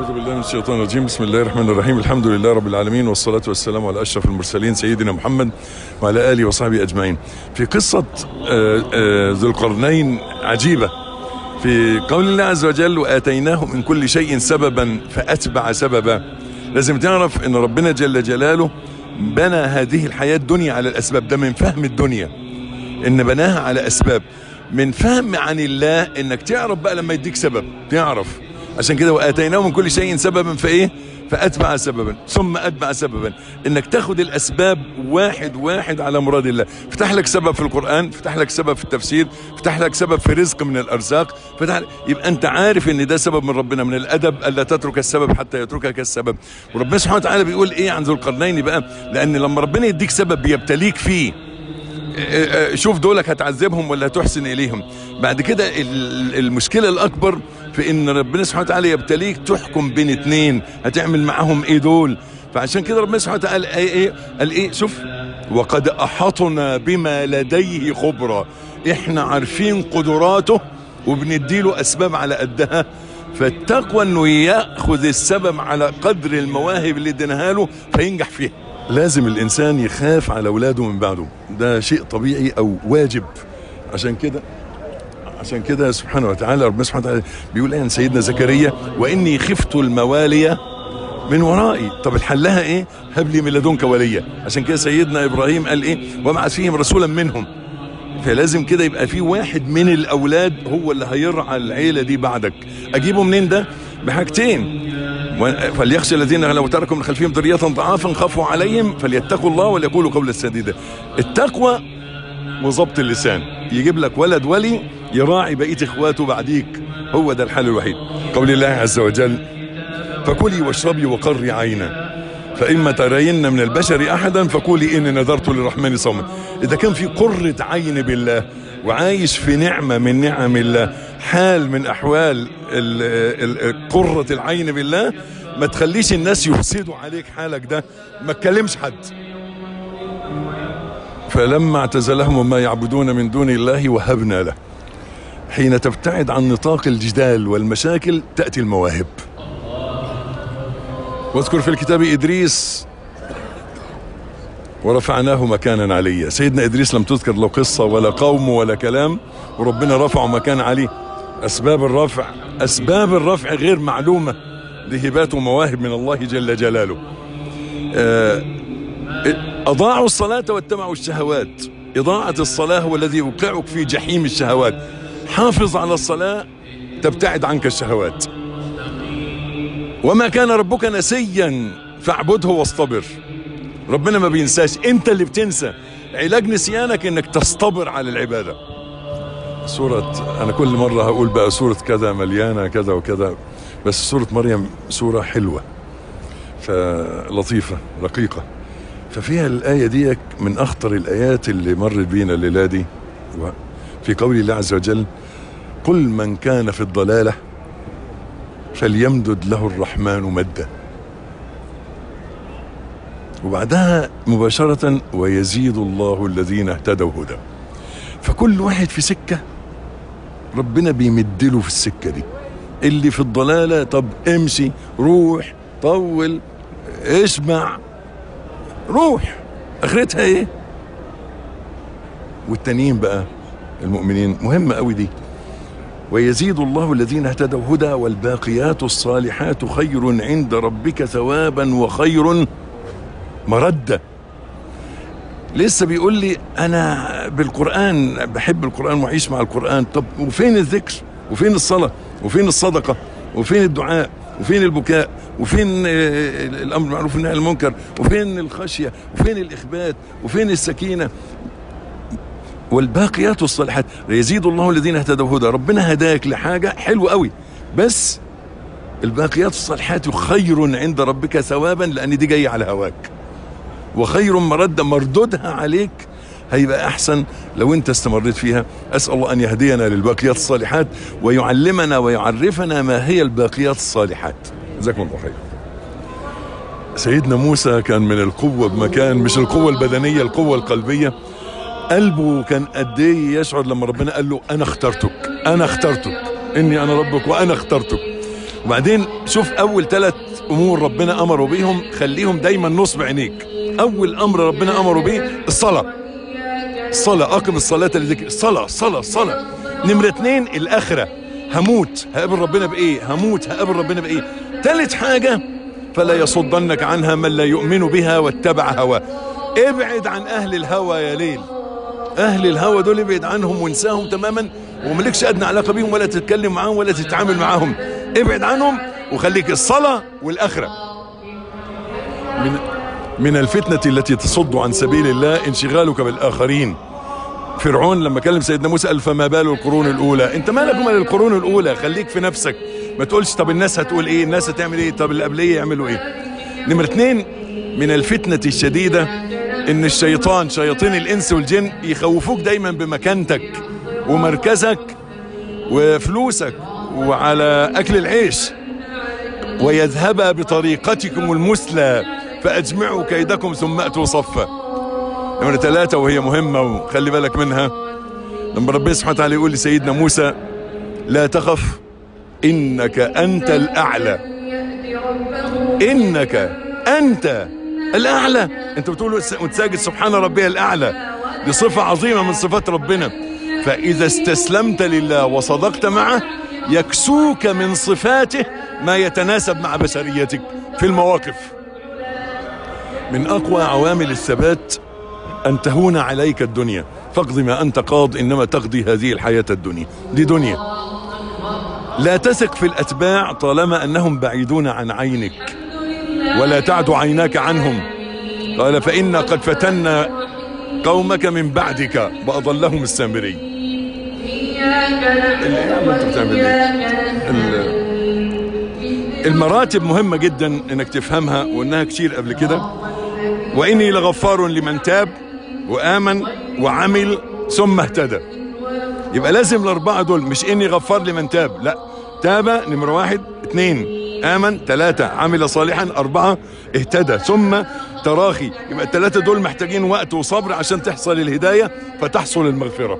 أعوذ بالله من الشيطان الرجيم بسم الله الرحمن الرحيم الحمد لله رب العالمين والصلاة والسلام على أشرف المرسلين سيدنا محمد وعلى آله وصحبه أجمعين في قصة آه، آه، ذو القرنين عجيبة في قول الله عز وجل وآتيناه من كل شيء سببا فأتبع سببا لازم تعرف أن ربنا جل جلاله بنى هذه الحياة الدنيا على الأسباب ده من فهم الدنيا ان بناها على اسباب من فهم عن الله انك تعرف بقى لما يديك سبب تعرف عشان كده واتيناه من كل شيء سببا فايه فاتبع سببا ثم اتبع سببا انك تاخد الاسباب واحد واحد على مراد الله فتح لك سبب في القران فتح لك سبب في التفسير فتح لك سبب في رزق من الارزاق فتح لك يبقى انت عارف ان ده سبب من ربنا من الادب الا تترك السبب حتى يتركك السبب وربنا سبحانه وتعالى بيقول ايه عن ذو القرنين بقى لان لما ربنا يديك سبب بيبتليك فيه شوف دولك هتعذبهم ولا هتحسن اليهم بعد كده ال- المشكله الاكبر في ان ربنا سبحانه وتعالى يبتليك تحكم بين اتنين هتعمل معاهم ايه دول فعشان كده ربنا سبحانه وتعالى قال ايه قال ايه شوف وقد احطنا بما لديه خبرا احنا عارفين قدراته وبنديله اسباب على قدها فالتقوى انه ياخذ السبب على قدر المواهب اللي اديناها له فينجح فيها لازم الانسان يخاف على اولاده من بعده ده شيء طبيعي او واجب عشان كده عشان كده سبحانه وتعالى ربنا سبحانه وتعالى بيقول ايه عن سيدنا زكريا واني خفت الموالي من ورائي طب الحلها ايه هب لي من لدنك وليا عشان كده سيدنا ابراهيم قال ايه وابعث فيهم رسولا منهم فلازم كده يبقى في واحد من الاولاد هو اللي هيرعى العيله دي بعدك اجيبه منين ده بحاجتين و- فليخشى الذين لو تركوا من خلفهم ذريه ضعافا خافوا عليهم فليتقوا الله وليقولوا قولا سديدا التقوى وظبط اللسان يجيب لك ولد ولي يراعي بقيه اخواته بعديك هو ده الحل الوحيد قول الله عز وجل فكلي واشربي وقري عينا فإما ترين من البشر أحدا فقولي إني نذرت للرحمن صوما إذا كان في قرة عين بالله وعايش في نعمة من نعم الله حال من أحوال ال- ال- قرة العين بالله ما تخليش الناس يفسدوا عليك حالك ده ما تكلمش حد فلما اعتزلهم وما يعبدون من دون الله وهبنا له حين تبتعد عن نطاق الجدال والمشاكل تأتي المواهب واذكر في الكتاب إدريس ورفعناه مكانا عليا سيدنا إدريس لم تذكر له قصة ولا قوم ولا كلام وربنا رفعه مكان عليه أسباب الرفع أسباب الرفع غير معلومة دي هبات ومواهب من الله جل جلاله آه، أضاعوا الصلاة واتبعوا الشهوات إضاعة الصلاة هو الذي يوقعك في جحيم الشهوات حافظ على الصلاة تبتعد عنك الشهوات وما كان ربك نسيا فاعبده واصطبر ربنا ما بينساش انت اللي بتنسى علاج نسيانك انك تصطبر على العبادة سورة انا كل مرة هقول بقى سورة كذا مليانة كذا وكذا بس سورة مريم سورة حلوة فلطيفة رقيقة ففيها الآية دي من أخطر الآيات اللي مرت بينا الليلة دي في قول الله عز وجل قل من كان في الضلالة فليمدد له الرحمن مدا وبعدها مباشرة ويزيد الله الذين اهتدوا هدى فكل واحد في سكة ربنا بيمدله في السكة دي اللي في الضلالة طب امشي روح طول اسمع روح اخرتها ايه والتانيين بقى المؤمنين مهمة قوي دي ويزيد الله الذين اهتدوا هدى والباقيات الصالحات خير عند ربك ثوابا وخير مردة لسه بيقول لي انا بالقرآن بحب القرآن وعيش مع القرآن طب وفين الذكر وفين الصلاة وفين الصدقة وفين الدعاء وفين البكاء وفين آه، الامر بالمعروف والنهي عن المنكر وفين الخشية وفين الاخبات وفين السكينة والباقيات الصالحات يزيد الله الذين اهتدوا هدى ربنا هداك لحاجة حلوة قوي بس الباقيات الصالحات خير عند ربك ثوابا لان دي جايه على هواك وخير مرد مردودها عليك هيبقى احسن لو انت استمريت فيها اسال الله ان يهدينا للباقيات الصالحات ويعلمنا ويعرفنا ما هي الباقيات الصالحات جزاكم الله خير سيدنا موسى كان من القوة بمكان مش القوة البدنية القوة القلبية قلبه كان قد ايه يشعر لما ربنا قال له انا اخترتك انا اخترتك اني انا ربك وانا اخترتك وبعدين شوف اول ثلاث امور ربنا امره بيهم خليهم دايما نصب عينيك اول امر ربنا امره بيه الصلاه الصلاه اقم الصلاه لذكر الصلاه الصلاه الصلاه نمره اتنين الاخره هموت هقابل ربنا بايه هموت هقابل ربنا بايه ثالث حاجه فلا يصدنك عنها من لا يؤمن بها واتبع هواه ابعد عن اهل الهوى يا ليل اهل الهوى دول ابعد عنهم وانساهم تماما وملكش ادنى علاقه بيهم ولا تتكلم معاهم ولا تتعامل معاهم ابعد عنهم وخليك الصلاه والاخره من من الفتنه التي تصد عن سبيل الله انشغالك بالاخرين فرعون لما كلم سيدنا موسى قال فما بال القرون الاولى انت مالك ومال القرون الاولى خليك في نفسك ما تقولش طب الناس هتقول ايه الناس هتعمل ايه طب اللي قبليه يعملوا ايه نمرة اتنين من الفتنة الشديدة ان الشيطان شياطين الانس والجن يخوفوك دايما بمكانتك ومركزك وفلوسك وعلى اكل العيش ويذهب بطريقتكم المثلى فاجمعوا كيدكم ثم اتوا صفا نمرة ثلاثة وهي مهمة وخلي بالك منها لما ربنا سبحانه وتعالى يقول لسيدنا موسى لا تخف انك انت الاعلى انك انت الاعلى انت بتقول وتساجد سبحان ربي الاعلى دي صفة عظيمة من صفات ربنا فاذا استسلمت لله وصدقت معه يكسوك من صفاته ما يتناسب مع بشريتك في المواقف من اقوى عوامل الثبات ان تهون عليك الدنيا فاقض ما انت قاض انما تقضي هذه الحياة الدنيا دي دنيا لا تثق في الاتباع طالما انهم بعيدون عن عينك ولا تعد عيناك عنهم قال فإنا قد فتنا قومك من بعدك وأضلهم السامري المراتب مهمة جدا انك تفهمها وانها كتير قبل كده واني لغفار لمن تاب وامن وعمل ثم اهتدى يبقى لازم الاربعة دول مش اني غفار لمن تاب لا تاب نمرة واحد اثنين آمن ثلاثة عمل صالحا أربعة اهتدى ثم تراخي يبقى الثلاثة دول محتاجين وقت وصبر عشان تحصل الهداية فتحصل المغفرة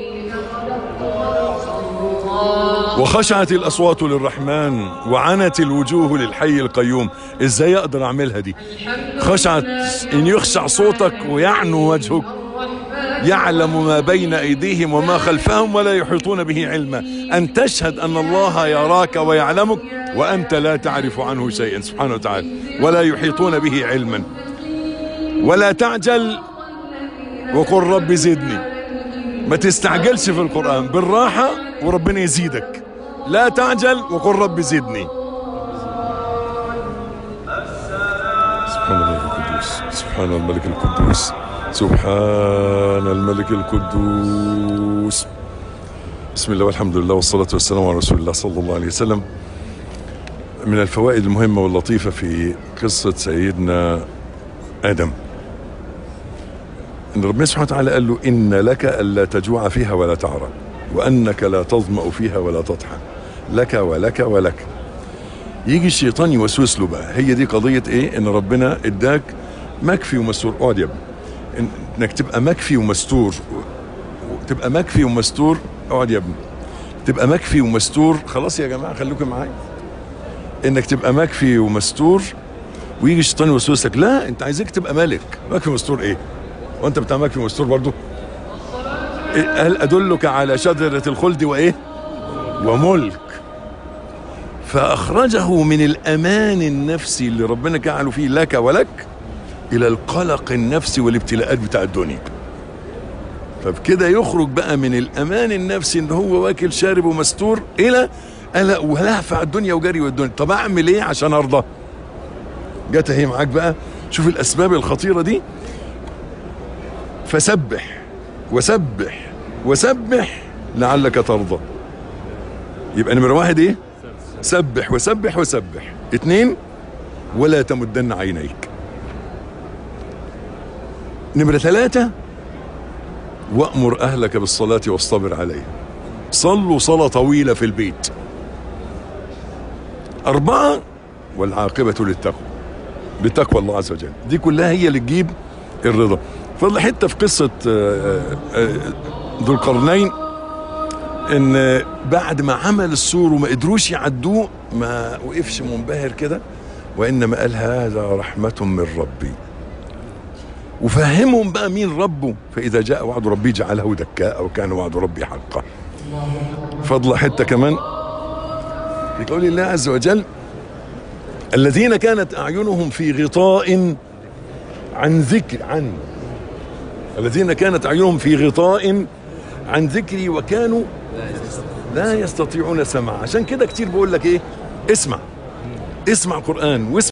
وخشعت الأصوات للرحمن وعنت الوجوه للحي القيوم ازاي اقدر اعملها دي خشعت ان يخشع صوتك ويعنو وجهك يعلم ما بين ايديهم وما خلفهم ولا يحيطون به علما ان تشهد ان الله يراك ويعلمك وانت لا تعرف عنه شيئا سبحانه وتعالى ولا يحيطون به علما ولا تعجل وقل رب زدني ما تستعجلش في القرآن بالراحة وربنا يزيدك لا تعجل وقل رب زدني سبحان الله القدوس سبحان الملك القدوس سبحان الملك القدوس بسم الله والحمد لله والصلاة والسلام على رسول الله صلى الله عليه وسلم من الفوائد المهمة واللطيفة في قصة سيدنا آدم ان ربنا سبحانه وتعالى قال له ان لك الا تجوع فيها ولا تعرى وانك لا تظما فيها ولا تضحى لك ولك ولك يجي الشيطان يوسوس له بقى هي دي قضيه ايه ان ربنا اداك مكفي ومستور اقعد يا ابني إن- انك تبقى مكفي ومستور تبقى مكفي ومستور اقعد يا ابني تبقى مكفي ومستور خلاص يا جماعه خليكم معايا انك تبقى مكفي ومستور ويجي الشيطان يوسوس لك لا انت عايزك تبقى ملك مكفي ومستور ايه وانت بتاع مكفي ومستور برضو إيه، هل ادلك على شجرة الخلد وايه وملك فاخرجه من الامان النفسي اللي ربنا جعله فيه لك ولك الى القلق النفسي والابتلاءات بتاع الدنيا فبكده يخرج بقى من الامان النفسي ان هو واكل شارب ومستور الى قلق ولهفة على الدنيا وجري والدنيا طب اعمل ايه عشان ارضى جت اهي معاك بقى شوف الاسباب الخطيره دي فسبح وسبح وسبح لعلك ترضى يبقى نمرة واحد ايه سبح وسبح وسبح اتنين ولا تمدن عينيك نمرة ثلاثة وأمر أهلك بالصلاة واصطبر عليها صلوا صلاة طويلة في البيت أربعة والعاقبة للتقوى بتقوى الله عز وجل دي كلها هي اللي تجيب الرضا فضل حته في قصه آه، آه، ذو القرنين ان بعد ما عمل السور وما قدروش يعدوه ما وقفش منبهر كده وانما قال هذا رحمه من ربي وفهمهم بقى مين ربه فاذا جاء وعد ربي جعله دكاء وكان وعد ربي حقا فضل حته كمان في قول الله عز وجل الذين كانت اعينهم في غطاء عن ذكر عن الذين كانت اعينهم في غطاء عن ذكري وكانوا لا يستطيعون سمع عشان كده كتير بقول لك ايه اسمع اسمع قرآن واسمع